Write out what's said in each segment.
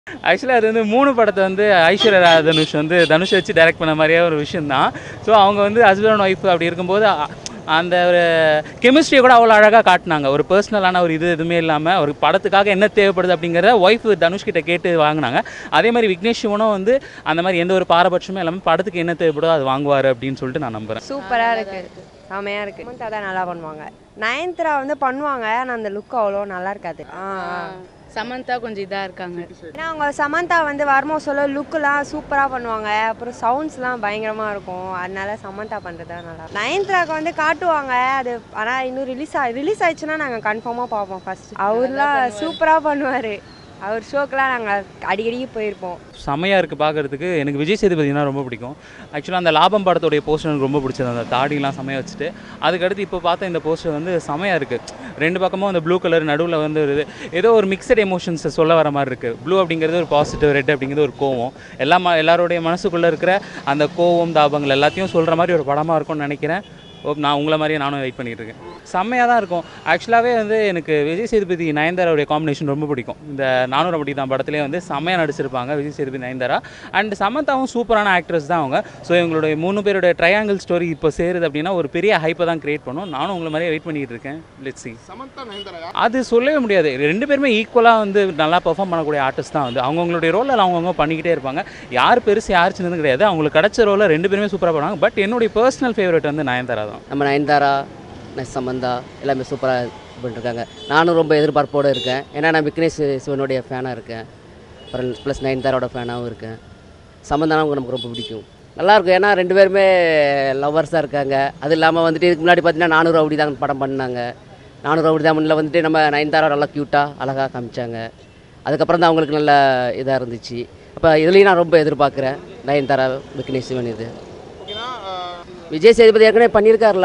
ஆக்சுவலாக அது வந்து மூணு படத்தை வந்து ஐஸ்வர்யா ரா- தனுஷ் வந்து தனுஷ் வச்சு டைரக்ட் பண்ண மாதிரியே ஒரு விஷயம் தான் ஸோ அவங்க வந்து ஹஸ்பண்ட் அண்ட் ஒய்ஃப் அப்படி இருக்கும்போது அ- அந்த ஒரு கெமிஸ்ட்ரியை கூட அவ்வளோ அழகாக காட்டினாங்க ஒரு பர்சனலான ஒரு இது எதுவுமே இல்லாமல் ஒரு படத்துக்காக என்ன தேவைப்படுது அப்படிங்கிறத ஒய்ஃப் தனுஷ் கிட்ட கேட்டு வாங்கினாங்க அதே மாதிரி விக்னேஷ் சிவனும் வந்து அந்த மாதிரி எந்த ஒரு பாரபட்சமும் இல்லாமல் படத்துக்கு என்ன தேவைப்படுதோ அது வாங்குவார் அப்படின்னு சொல்லிட்டு நான் நம்புகிறேன் சூப்பராக இருக்கு செமையாக இருக்கு சமந்தா தான் நல்லா பண்ணுவாங்க நயன்த்ரா வந்து பண்ணுவாங்க ஆனால் அந்த லுக் அவ்வளோ நல்லா இருக்காது ஆ ஆ. சமந்தா கொஞ்சம் இதாக இருக்காங்க ஏன்னா அவங்க சமந்தா வந்து வருமோ சொல்ல லுக்கெலாம் சூப்பராக பண்ணுவாங்க அப்புறம் சவுண்ட்ஸ்லாம் பயங்கரமாக இருக்கும் அதனால சமந்தா பண்ணுறது தான் நல்லா நயன்த்ராக்கு வந்து காட்டுவாங்க அது ஆனால் இன்னும் ரிலீஸ் ஆ ரிலீஸ் ஆயிடுச்சுன்னா நாங்கள் கன்ஃபார்மாக பார்ப்போம் ஃபர்ஸ்ட் அவர்லாம் சூப்பராக பண்ணுவார் அவர் ஷோக்கெலாம் நாங்கள் அடிக்கடி போயிருப்போம் செமையாக இருக்குது பார்க்குறதுக்கு எனக்கு விஜய் சேதுபதினா ரொம்ப பிடிக்கும் ஆக்சுவலாக அந்த லாபம் படத்துடைய போஸ்டர் எனக்கு ரொம்ப பிடிச்சது அந்த தாடிலாம் செமையாக வச்சுட்டு அதுக்கடுத்து இப்போ பார்த்த இந்த போஸ்டர் வந்து செமையாக இருக்குது ரெண்டு பக்கமும் அந்த ப்ளூ கலர் நடுவில் வந்து ஒரு இது ஏதோ ஒரு மிக்சட் எமோஷன்ஸை சொல்ல வர மாதிரி இருக்குது ப்ளூ அப்படிங்கிறது ஒரு பாசிட்டிவ் ரெட் அப்படிங்கிறது ஒரு கோவம் எல்லா ம எல்லாருடைய மனசுக்குள்ளே இருக்கிற அந்த கோவம் தாபங்கள் எல்லாத்தையும் சொல்கிற மாதிரி ஒரு படமாக இருக்கும்னு நினைக்கிறேன் ஓ நான் உங்களை மாதிரியே நானும் வெயிட் பண்ணிட்டு இருக்கேன் செம்மையாக தான் இருக்கும் ஆக்சுவலாகவே வந்து எனக்கு விஜய் சேதுபதி நயன்தாராவுடைய காம்பினேஷன் ரொம்ப பிடிக்கும் இந்த நானூறு அப்படி தான் படத்துலேயே வந்து செம்மையாக நடிச்சிருப்பாங்க விஜய் சேதுபதி நயன்தாரா அண்ட் சமந்தாவும் சூப்பரான ஆக்ட்ரஸ் தான் அவங்க ஸோ இவங்களுடைய மூணு பேருடைய ட்ரையாங்கிள் ஸ்டோரி இப்போ சேருது அப்படின்னா ஒரு பெரிய ஹைப்பை தான் கிரியேட் பண்ணும் நானும் உங்களை மாதிரியே வெயிட் பண்ணிட்டு இருக்கேன் லெட்ஸ் சி சமந்தா நயன்தாரா அது சொல்லவே முடியாது ரெண்டு பேருமே ஈக்குவலாக வந்து நல்லா பெர்ஃபார்ம் பண்ணக்கூடிய ஆர்டிஸ்ட் தான் வந்து அவங்கவுங்களுடைய ரோலில் அவங்கவுங்க பண்ணிக்கிட்டே இருப்பாங்க யார் பெருசு யார் சின்னது கிடையாது அவங்களுக்கு கிடைச்ச ரோலில் ரெண்டு பேருமே சூப்பராக பண்ணுவாங்க பட் என்னுடைய பர்சனல் ஃபேவரட் வந்து நயன்தாரா தான் நம்ம நயன்தாரா நெக்ஸ்ட் சமந்தா எல்லாமே சூப்பராக இது பண்ணிருக்காங்க நானும் ரொம்ப எதிர்பார்ப்போடு இருக்கேன் ஏன்னா நான் விக்னேஷ் சிவனுடைய ஃபேனாக இருக்கேன் அப்புறம் ப்ளஸ் நயன்தாரோட ஃபேனாகவும் இருக்கேன் சமந்தானா நமக்கு ரொம்ப பிடிக்கும் நல்லாயிருக்கும் ஏன்னா ரெண்டு பேருமே லவ்வர்ஸாக இருக்காங்க அது இல்லாமல் வந்துட்டு இதுக்கு முன்னாடி பார்த்தீங்கன்னா நானூறு ரவுடி தான் படம் பண்ணாங்க நானூறு ரவுடி தான் முன்னில் வந்துட்டு நம்ம நயன்தாரா நல்லா க்யூட்டாக அழகாக காமிச்சாங்க அதுக்கப்புறம் தான் அவங்களுக்கு நல்ல இதாக இருந்துச்சு அப்போ இதுலேயும் நான் ரொம்ப எதிர்பார்க்குறேன் நயன்தாரா விக்னேஷ் சிவன் இது ஓகேனா விஜய் சேதுபதி ஏற்கனவே பண்ணியிருக்காருல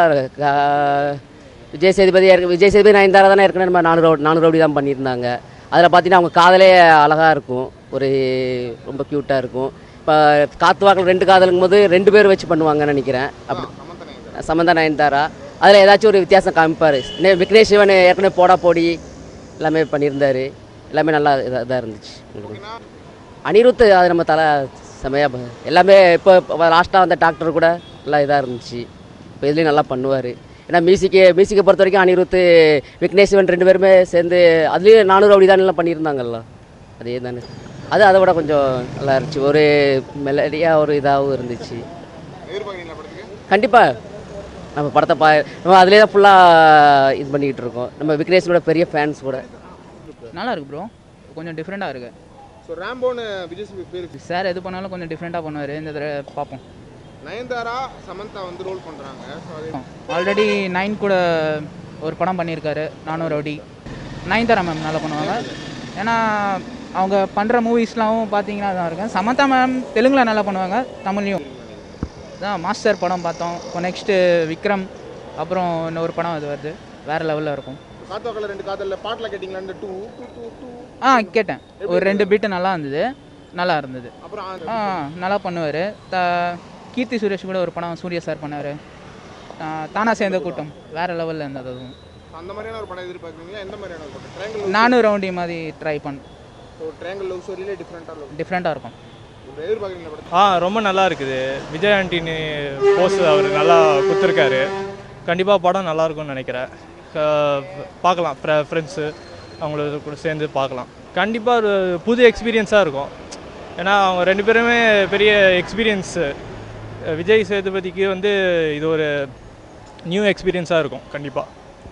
கா- விஜய் சேதுபதி ஏற்க விஜய் சேதுபதி நயன்தாரா தானே ஏற்கனவே நம்ம நானூறு ரவுடி நானூறு ரவுடி தான் பண்ணியிருந்தாங்க அதில் பார்த்தீங்கன்னா அவங்க காதலே அழகாக இருக்கும் ஒரு ரொம்ப க்யூட்டாக இருக்கும் இப்போ காத்து வாக்கில் ரெண்டு காதலுங்கும் போது ரெண்டு பேர் வச்சு பண்ணுவாங்கன்னு நினைக்கிறேன் அப்படி சமந்தா நயன்தாரா சமந்தா நயன்தாரா அதில் ஏதாச்சும் ஒரு வித்தியாசம் காமிப்பார் விக்னேஷ் சிவன் ஏற்கனவே போடா போடி எல்லாமே பண்ணியிருந்தாரு எல்லாமே நல்லா இதாக இதாக இருந்துச்சு அனிருத் அது நம்ம தலை செமையாக எல்லாமே இப்போ லாஸ்ட்டாக வந்த டாக்டர் கூட நல்லா இதாக இருந்துச்சு இப்போ இதுலேயும் நல்லா பண்ணுவார் ஏன்னா மியூசிக்கு மியூசிக்கை பொறுத்த வரைக்கும் அனிருத் விக்னேஷ் சிவன் ரெண்டு பேருமே சேர்ந்து அதுலேயும் நானூறு அப்படி தான் எல்லாம் பண்ணியிருந்தாங்கல்ல அதே தானே அது அதை விட கொஞ்சம் நல்லா இருந்துச்சு ஒரு மெலடியாக ஒரு இதாகவும் இருந்துச்சு எதிர்பார்க்குறீங்களா படத்துக்கு கண்டிப்பாக நம்ம படத்தை பா நம்ம அதிலே தான் ஃபுல்லாக இது பண்ணிக்கிட்டு இருக்கோம் நம்ம விக்னேஷனோட பெரிய ஃபேன்ஸ் கூட நல்லா இருக்கு ப்ரோ கொஞ்சம் டிஃப்ரெண்ட்டாக இருக்கு ஸோ ரேம்போன்னு விஜய் சேதுபதி பேர் சார் எது பண்ணாலும் கொஞ்சம் டிஃப்ரெண்ட்டாக பண்ணுவார் இந்த தடவை பார்ப்போம் நயன்தாரா சமந்தா வந்து ரோல் பண்ணுறாங்க ஸோ அது ஆல்ரெடி நைன் கூட ஒரு படம் பண்ணியிருக்காரு நானும் ரவுடி நயன்தாரா மேம் நல்லா பண்ணுவாங்க ஏன்னா அவங்க பண்ணுற மூவிஸ்லாம் பார்த்தீங்கன்னா தான் இருக்கேன் சமந்தா மேம் தெலுங்கில் நல்லா பண்ணுவாங்க தமிழ்லையும் தான் மாஸ்டர் படம் பார்த்தோம் இப்போ நெக்ஸ்ட்டு விக்ரம் அப்புறம் இன்னொரு படம் அது வருது வேறு லெவலில் இருக்கும் காத்துவாக்கில் ரெண்டு காதலில் பாட்டில் கேட்டிங்களா இந்த டூ டூ டூ டூ ஆ கேட்டேன் ஒரு ரெண்டு பீட்டு நல்லா இருந்தது நல்லா இருந்தது அப்புறம் ஆ- ஆ நல்லா பண்ணுவார் த கீர்த்தி சுரேஷ் கூட ஒரு படம் சூர்யா சார் பண்ணார் தானா சேர்ந்த கூட்டம் வேறு லெவலில் இருந்தது அதுவும் அந்த மாதிரியான ஒரு படம் எதிர்பார்க்குறீங்களா எந்த மாதிரியான ஒரு படம் ட்ரையாங்கிள் நானும் ரவுண்டி மாதிரி ட்ரை பண்ண ஸோ ட்ரையாங்கிள் லவ் ஸ்டோரியிலே டிஃப்ரெண்ட்டாக லவ் டிஃப்ரெண்ட்டாக இருக்கும் எதிர்பார்க்குறீங்களா படம் ஆ ரொம்ப நல்லா இருக்குது விஜய் ஆண்டினி போஸ் அவர் நல்லா கொடுத்துருக்காரு கண்டிப்பாக படம் நல்லா இருக்கும்னு நினைக்கிறேன் க- பார்க்கலாம் ஃப்ரெண்ட்ஸு அவங்கள கூட சேர்ந்து பார்க்கலாம் கண்டிப்பாக ஒரு புது எக்ஸ்பீரியன்ஸாக இருக்கும் ஏன்னா அவங்க ரெண்டு பேருமே பெரிய எக்ஸ்பீரியன்ஸு விஜய் சேதுபதிக்கு வந்து இது ஒரு நியூ எக்ஸ்பீரியன்ஸாக இருக்கும் கண்டிப்பாக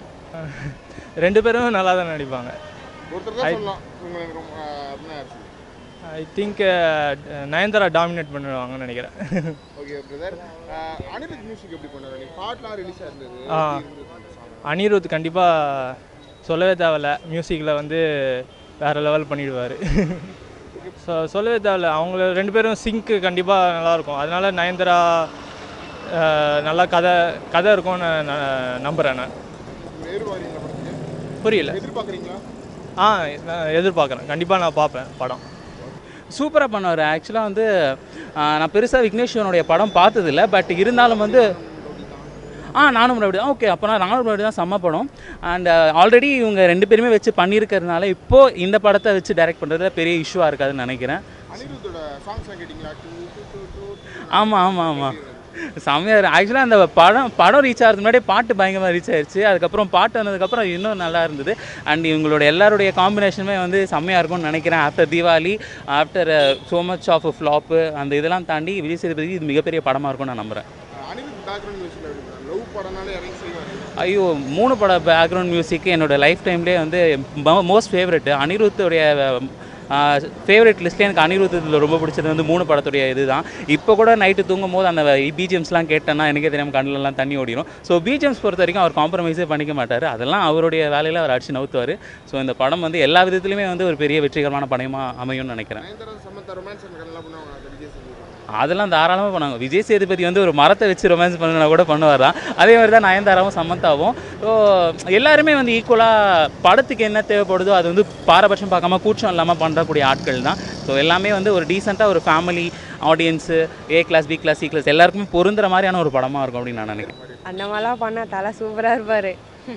ரெண்டு பேரும் நல்லா தான் நடிப்பாங்க ஒருத்தர் தான் சொல்லலாம் உங்களுக்கு ரொம்ப ஆ, அப்படின்னா யார் சொல்லுங்க ஐ திங்க் நயன்தாரா டாமினேட் பண்ணுவாங்கன்னு நினைக்கிறேன் ஓகே பிரதர் அனிருத் மியூசிக் எப்படி பண்ணாரு நீ பாட்டுலாம் ரிலீஸ் ஆயிருந்தது ஆ. எப்படி இருந்தது அந்த song? அனிருத் கண்டிப்பாக சொல்லவே தேவையில்ல மியூசிக்கில் வந்து வேறு லெவல் பண்ணிடுவார் ஸோ சொல்லவே தேவையில்ல அவங்க ரெண்டு பேரும் சிங்க்கு கண்டிப்பாக நல்லாயிருக்கும் அதனால நயன்தாரா அஹ், நல்லா கதை கதை இருக்கும்னு நான் நம்புகிறேன் நான் நீங்க எதிர்பார்க்குறீங்களா படத்துக்கு புரியல எதிர்பார்க்குறீங்களா ஆ நான் எதிர்பார்க்குறேன் கண்டிப்பாக நான் பார்ப்பேன் படம் சூப்பராக பண்ணுவார் ஆக்சுவலாக வந்து ஆஹ், நான் பெருசாக விக்னேஷ் சிவனுடைய படம் பார்த்ததில்ல பட் இருந்தாலும் வந்து ஆ நானும் ரவுடி தான் ஓகே அப்போனா நானும் ரவுடி தான் செம்ம படம் அண்ட் ஆல்ரெடி இவங்க ரெண்டு பேருமே வச்சு பண்ணியிருக்கிறதுனால இப்போது இந்த படத்தை வச்சு டைரக்ட் பண்ணுறதுல பெரிய இஷ்யூவாக இருக்காதுன்னு நினைக்கிறேன் அனிருத்தோட சாங்ஸ்லாம் கேட்டிங்களா டூ டூ டூ டூ ஆமாம் ஆமாம் ஆமாம் செம்மையாக ஆக்சுவலாக அந்த படம் படம் ரீச் ஆகிறதுக்கு முன்னாடியே பாட்டு பயங்கரமாக ரீச் ஆயிருச்சு அதுக்கப்புறம் பாட்டு வந்ததுக்கப்புறம் இன்னும் நல்லா இருந்தது அண்ட் இவங்களோட எல்லாருடைய காம்பினேஷனுமே வந்து செம்மையாக இருக்கும்னு நினைக்கிறேன் after Deepavali after so much of flop அந்த இதெல்லாம் தாண்டி விஜய் சேதுபதி இது மிகப்பெரிய படமாக இருக்கும்னு நான் நம்புகிறேன் அனிருத் பேக்ரவுண்ட் மியூசிக் எப்படி லவ் படம்னாலே இறங்கி செய்வார் ஐயோ மூணு பட பேக்ரவுண்ட் மியூசிக் என்னோட லைஃப் டைம்லேயே வந்து மோஸ்ட் ஃபேவரெட் அனிருத்துடைய ஃபேவரட் லிஸ்ட்லேயே எனக்கு அனிருத் இதில் ரொம்ப பிடிச்சது வந்து மூணு படத்துடைய இதுதான் இப்போ கூட நைட்டு தூங்கும் போது அந்த பிஜிஎம்ஸ்லாம் கேட்டேன்னா எனக்கே தெரியாமல் கண்ணிலலாம் தண்ணி ஓடிடும் ஸோ பிஜிஎம்ஸ் பொறுத்த வரைக்கும் அவர் காம்ப்ரமைஸே பண்ணிக்க மாட்டார் அதெல்லாம் அவருடைய வேலையில் அவர் அடிச்சு நவுத்துவார் ஸோ இந்த படம் வந்து எல்லா விதத்துலையுமே வந்து ஒரு பெரிய வெற்றிகரமான படமாக அமையும்னு நினைக்கிறேன் நயன்தாரா சமந்தா ரொமான்ஸ் எனக்கு நல்லா பண்ணுவாங்க அது விஜய் சேதுபதி அதெல்லாம் தாராளமாக பண்ணாங்க விஜய் சேதுபதி வந்து ஒரு மரத்தை வச்சு ரொமான்ஸ் பண்ணுனா கூட பண்ணுவார் தான் அதே மாதிரி தான் நயன்தாராவும் சமந்தாவும் ஸோ எல்லாருமே வந்து ஈக்குவலாக படத்துக்கு என்ன தேவைப்படுதோ அது வந்து பாரபட்சம் பார்க்காம கூச்சம் இல்லாமல் பண்ணக்கூடிய ஆட்கள் தான் ஸோ எல்லாமே வந்து ஒரு டீசெண்டாக ஒரு family audience A class B class C class எல்லாருக்குமே பொருந்துற மாதிரியான ஒரு படமாக இருக்கும் அப்படின்னு நான் நினைக்கிறேன் அந்த மாதிரிலாம் பண்ணால் தலை சூப்பராக இருப்பார்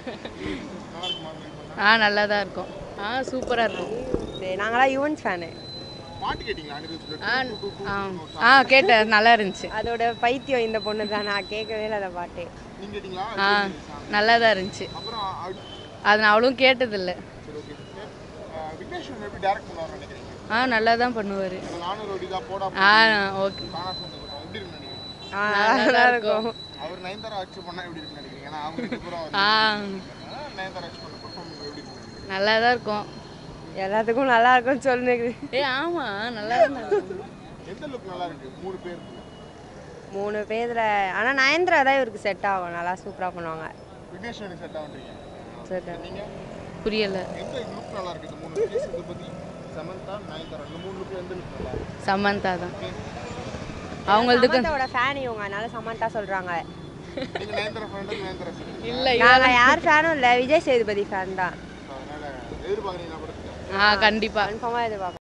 ஆ நல்லா தான் இருக்கும் ஆ சூப்பராக இருக்கும் நாங்களாம் யுவன் ஃபேனு பாட்டு கேட்டிங்களா அனிருத் ஆ ஆ ஆ கேட்டேன் நல்லா இருந்துச்சு அதோட பைத்தியம் இந்த பொண்ணு தான் நான் கேட்கவே இல்லை அந்த பாட்டு நீங்க கேட்டிங்களா ஆ நல்லா தான் இருந்துச்சு அப்புறம் அடு- அது நான் அவ்வளோ கேட்டதில்லை சரி ஓகே விக்னேஷ் சிவன் எப்படி டேரக்ட் பண்ணுவார் நினைக்கிறீங்க ஆ நல்லா தான் பண்ணுவார் அந்த நானூறு அடி தான் போடா ஆ ஓகே காணா சொந்தம் எப்படி இருக்குன்னு நினைக்கிறீங்க ஆ நல்லா இருக்கும் அவர் நயன்தாரா அச்சு பண்ணா எப்படி இருக்குன்னு நினைக்கிறீங்க ஏன்னா அவங்க ரெண்டு பேரும் ஆ நயன்தாரா அச்சு பண்ண பெர்ஃபார்ம் எப்படி இருக்குன்னு நினைக்கிறீங்க நல்லா தான் இருக்கும் எல்லாத்துக்கும் நல்லா இருக்கும்னு சொல்லுங்க ஏ ஆமாம் நல்லா தான் இருக்கும் எந்த லுக் நல்லா இருக்கு மூணு பேர் மூணு பேரில் ஆனால் நயன்திரா தான் இவருக்கு செட் ஆகும் நல்லா சூப்பராக பண்ணுவாங்க விக்னேஷ் சிவனுக்கு செட் ஆகுன்றீங்க செட் நீங்க புரியலை எந்த லுக் நல்லா இருக்கு இந்த மூணு பீஸ் பத்தி சமந்தா நயன்தாரா இந்த மூணு லுக்ல எந்த லுக் நல்லா இருக்கு சமந்தா தான் அவங்களதுக்கு சமந்தாவோட ஃபேன் இவங்க அதனால சமந்தா சொல்கிறாங்க நீங்க நயன்தாரா ஃபேன் நயன்தாரா ஃபேன் இல்லை நாங்கள் யார் ஃபேனும் இல்லை விஜய் சேதுபதி ஃபேன் தான் அதனால எதிர்பார்க்குறீங்க படத்துக்கு ஆ கண்டிப்பாக கன்ஃபார்மாக எதிர்பார்க்குறோம்